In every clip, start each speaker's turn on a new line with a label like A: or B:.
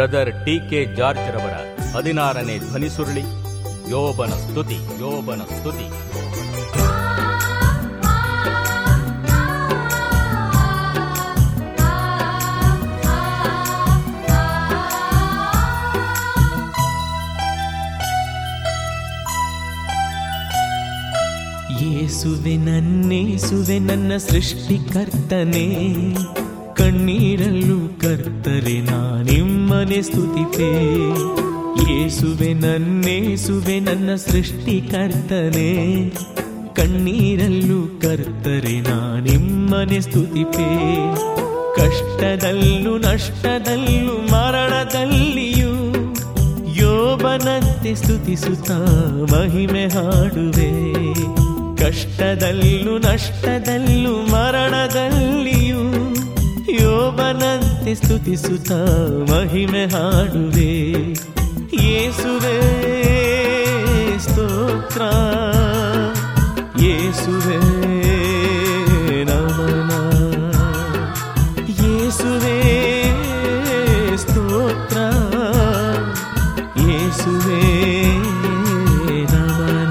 A: brother T K George ರವರ ಹದಿನಾರನೇ ಧ್ವನಿಸುರುಳಿ ಯೋಬನ ಸ್ತುತಿ ಯೋಬನ ಸ್ತುತಿ
B: ಯೇಸುವೆ ನನ್ನೇಸುವೆ ನನ್ನ ಸೃಷ್ಟಿಕರ್ತನೆ ಕಣ್ಣೀರಲ್ಲೂ ಕರ್ತರೆ ನಾನಿಮ್ಮನೆ ಸ್ತುತಿಪೆ ಯೇಸುವೆ ನನ್ನೇಸುವೆ ನನ್ನ ಸೃಷ್ಟಿಕರ್ತನೆ ಕಣ್ಣೀರಲ್ಲೂ ಕರ್ತರೆ ನಾನಿಮ್ಮನೆ ಸ್ತುತಿಪೆ ಕಷ್ಟದಲ್ಲೂ ನಷ್ಟದಲ್ಲೂ ಮರಣದಲ್ಲಿಯೂ ಯೋಬನಂತೆ ಸ್ತುತಿಸುತ್ತಾ ಮಹಿಮೆ ಹಾಡುವೆ ಕಷ್ಟದಲ್ಲೂ ನಷ್ಟದಲ್ಲೂ ಮರಣದಲ್ಲಿಯೂ ಯೋಬನಂತೆ ಸ್ತುತಿಸುತ್ತಾ ಮಹಿಮೆ ಹಾಡುವೆ ಯೇಸುವೆ ಸ್ತೋತ್ರ ಯೇಸುವೆ ನಮನ ಯೇಸುವೆ ಸ್ತೋತ್ರ ಯೇಸುವೆ ನಮನ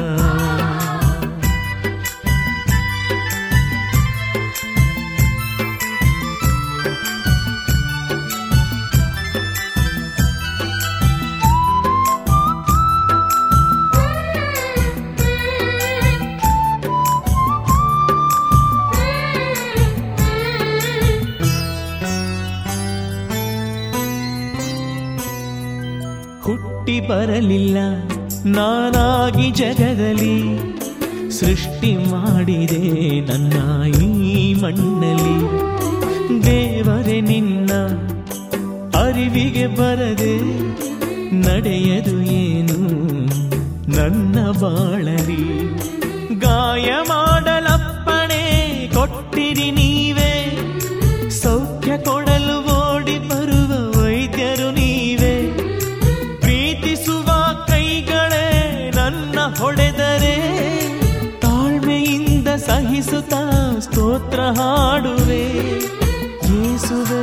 B: ಹುಟ್ಟಿ ಬರಲಿಲ್ಲ ನಾನಾಗಿ ಜಗದಲ್ಲಿ ಸೃಷ್ಟಿ ಮಾಡಿದೆ ನನ್ನ ಈ ಮಣ್ಣಲ್ಲಿ ದೇವರೇ ನಿನ್ನ ಅರಿವಿಗೆ ಬರದೆ ನಡೆಯದು ಏನು ನನ್ನ ಬಾಳಲಿ ಗಾಯ ಮಾಡಲಪ್ಪಣೆ ಕೊಟ್ಟಿರಿ ನೀವೇ ಸೌಖ್ಯ ಕೊಡಲು ಓಡಿ ಬರುವ ವೈದ್ಯರು ನೀವೇ ಪ್ರೀತಿಸುವ ಕೈಗಳೇ ನನ್ನ ಹೊಡೆದರೆ ತಾಳ್ಮೆಯಿಂದ ಸಹಿಸುತ್ತಾ ಸ್ತೋತ್ರ ಹಾಡುವೆ ಯೇಸುವೆ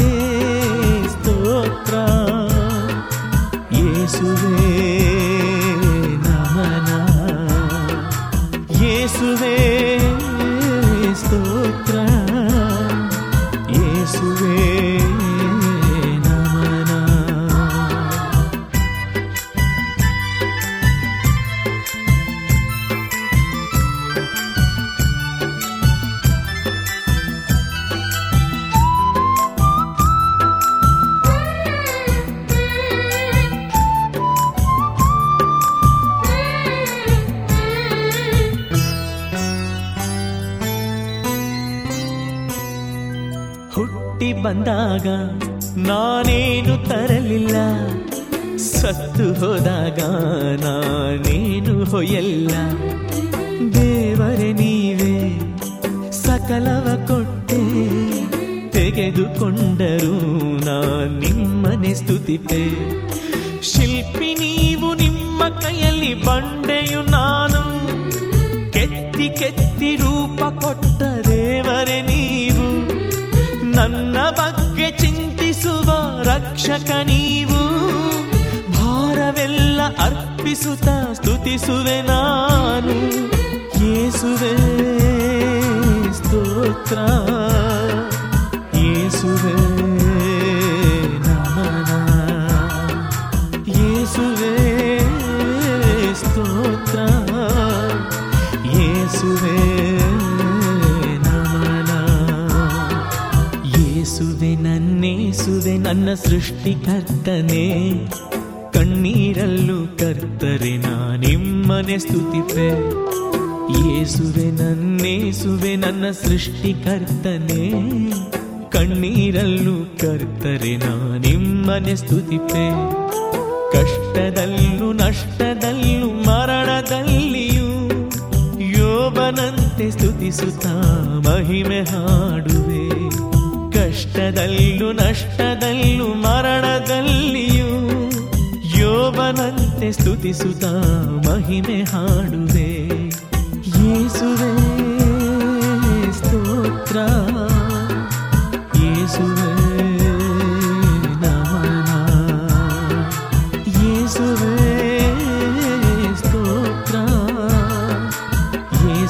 B: ಸ್ತೋತ್ರ ಯೇಸುವೆ ನಮನ ಯೇಸುವೆ ಸ್ತೋತ್ರ ಯೇಸುವೆ ನಮನ ಹುಟ್ಟಿ ಬಂದಾಗ ನಾನೇನು ತರಲಿಲ್ಲ ಸತ್ತು ಹೋದಾಗ ನಾನೇನು ಹೊಯ್ಯಲ್ಲ ದೇವರೇ ನೀವೇ ಸಕಲವ ಕೊಟ್ಟೆ ತೆಗೆದುಕೊಂಡರೂ ನಾ ನಿಮ್ಮನೆ ಸ್ತುತಿಪೆ ಶಿಲ್ಪಿ ನೀವು ನಿಮ್ಮ ಕೈಯಲ್ಲಿ ಬಂಡೆಯು ನಾನು ಕೆತ್ತಿ ಕೆತ್ತಿ ರೂಪ ಕೊಟ್ಟ ದೇವರೇ ನೀವು ನನ್ನ ಬಗ್ಗೆ ಚಿಂತಿಸುವ ರಕ್ಷಕ ನೀವು ಭಾರವೆಲ್ಲ ಅರ್ಪಿಸುತ್ತ ಸ್ತುತಿಸುವೆ ನಾನು ಯೇಸುವೆ ಸ್ತೋತ್ರ ಯೇಸುವೆ ನಮನ ಯೇಸುವೆ ಸ್ತೋತ್ರ ಯೇಸುವೆ ನಮನ ಯೇಸುವೆ ನನ್ನೇಸುವೆ ನನ್ನ ಸೃಷ್ಟಿಕರ್ತನೆ ಕಣ್ಣೀರಲ್ಲೂ ಕರ್ತರೆ ನಾನಿಮ್ಮನೆ ಸ್ತುತಿಪೆ ಯೇಸುವೆ ನನ್ನೇಸುವೆ ನನ್ನ ಸೃಷ್ಟಿಕರ್ತನೆ ಕಣ್ಣೀರಲ್ಲೂ ಕರ್ತರೆ ನಾನಿಮ್ಮನೆ ಸ್ತುತಿಪೆ ಕಷ್ಟದಲ್ಲೂ ನಷ್ಟದಲ್ಲೂ ಮರಣದಲ್ಲಿಯೂ ಯೋಬನಂತೆ ಸ್ತುತಿಸುತ್ತಾ ಮಹಿಮೆ ಹಾಡುವೆ ಕಷ್ಟದಲ್ಲೂ ನಷ್ಟದಲ್ಲೂ ಮರಣದಲ್ಲಿಯೂ ಯೋಬನಂತೆ ಸ್ತುತಿಸುತ್ತಾ ಮಹಿಮೆ ಹಾಡುವೆ ಯೇಸುವೆ ಸ್ತೋತ್ರ ಯೇಸುವೆ ನಮನ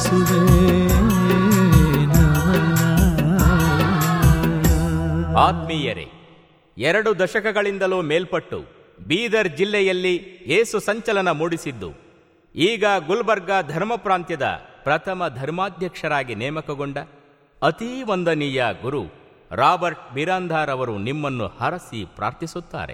B: ಯೇಸುವೆ ನಮನ
A: ಆತ್ಮೀಯರೇ ಎರಡು ದಶಕಗಳಿಂದಲೂ ಮೇಲ್ಪಟ್ಟು ಬೀದರ್ ಜಿಲ್ಲೆಯಲ್ಲಿ ಏಸು ಸಂಚಲನ ಮೂಡಿಸಿದ್ದು ಈಗ ಗುಲ್ಬರ್ಗಾ ಧರ್ಮ ಪ್ರಾಂತ್ಯದ ಪ್ರಥಮ ಧರ್ಮಾಧ್ಯಕ್ಷರಾಗಿ ನೇಮಕಗೊಂಡ ಅತೀ ವಂದನೀಯ ಗುರು ರಾಬರ್ಟ್ ಬಿರಾಂಧಾರ್ ಅವರು ನಿಮ್ಮನ್ನು ಹರಸಿ ಪ್ರಾರ್ಥಿಸುತ್ತಾರೆ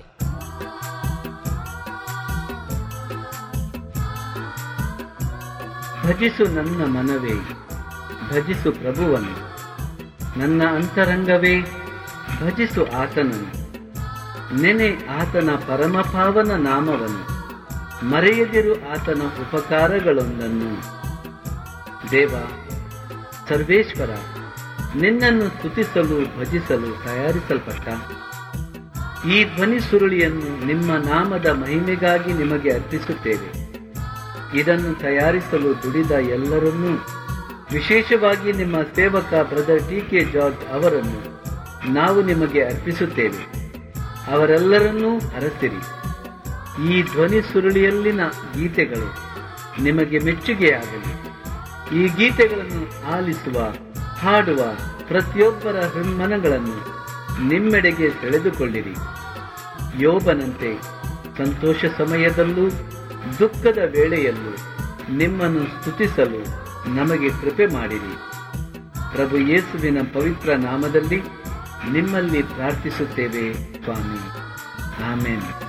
C: ಭಜಿಸು ನನ್ನ ಮನವೇ ಭಜಿಸು ಪ್ರಭುವನ್ನು ನನ್ನ ಅಂತರಂಗವೇ ಭಜಿಸು ಆತನನ್ನು ನೆನೆ ಆತನ ಪರಮಪಾವನ ನಾಮವನ್ನು ಮರೆಯದಿರು ಆತನ ಉಪಕಾರಗಳೊಂದನ್ನು ದೇವ ಸರ್ವೇಶ್ವರ ನಿನ್ನನ್ನು ಸ್ತುತಿಸಲು ಭಜಿಸಲು ತಯಾರಿಸಲ್ಪಟ್ಟ ಈ ಧ್ವನಿ ಸುರುಳಿಯನ್ನು ನಿಮ್ಮ ನಾಮದ ಮಹಿಮೆಗಾಗಿ ನಿಮಗೆ ಅರ್ಪಿಸುತ್ತೇವೆ ಇದನ್ನು ತಯಾರಿಸಲು ದುಡಿದ ಎಲ್ಲರನ್ನೂ ವಿಶೇಷವಾಗಿ ನಿಮ್ಮ ಸೇವಕ ಬ್ರದರ್ ಟಿ ಕೆ ಜಾರ್ಜ್ ಅವರನ್ನು ನಾವು ನಿಮಗೆ ಅರ್ಪಿಸುತ್ತೇವೆ ಅವರೆಲ್ಲರನ್ನೂ ಹರಸಿರಿ ಈ ಧ್ವನಿ ಸುರುಳಿಯಲ್ಲಿನ ಗೀತೆಗಳು ನಿಮಗೆ ಮೆಚ್ಚುಗೆಯಾಗಲಿ ಈ ಗೀತೆಗಳನ್ನು ಆಲಿಸುವ ಹಾಡುವ ಪ್ರತಿಯೊಬ್ಬರ ಹೃನ್ಮನಗಳನ್ನು ನಿಮ್ಮೆಡೆಗೆ ಸೆಳೆದುಕೊಳ್ಳಿರಿ ಯೋಬನಂತೆ ಸಂತೋಷ ಸಮಯದಲ್ಲೂ ದುಃಖದ ವೇಳೆಯಲ್ಲೂ ನಿಮ್ಮನ್ನು ಸ್ತುತಿಸಲು ನಮಗೆ ಕೃಪೆ ಮಾಡಿರಿ ಪ್ರಭು ಯೇಸುವಿನ ಪವಿತ್ರ ನಾಮದಲ್ಲಿ ನಿಮ್ಮಲ್ಲಿ ಪ್ರಾರ್ಥಿಸುತ್ತೇವೆ ಸ್ವಾಮಿ ಆಮೇನ್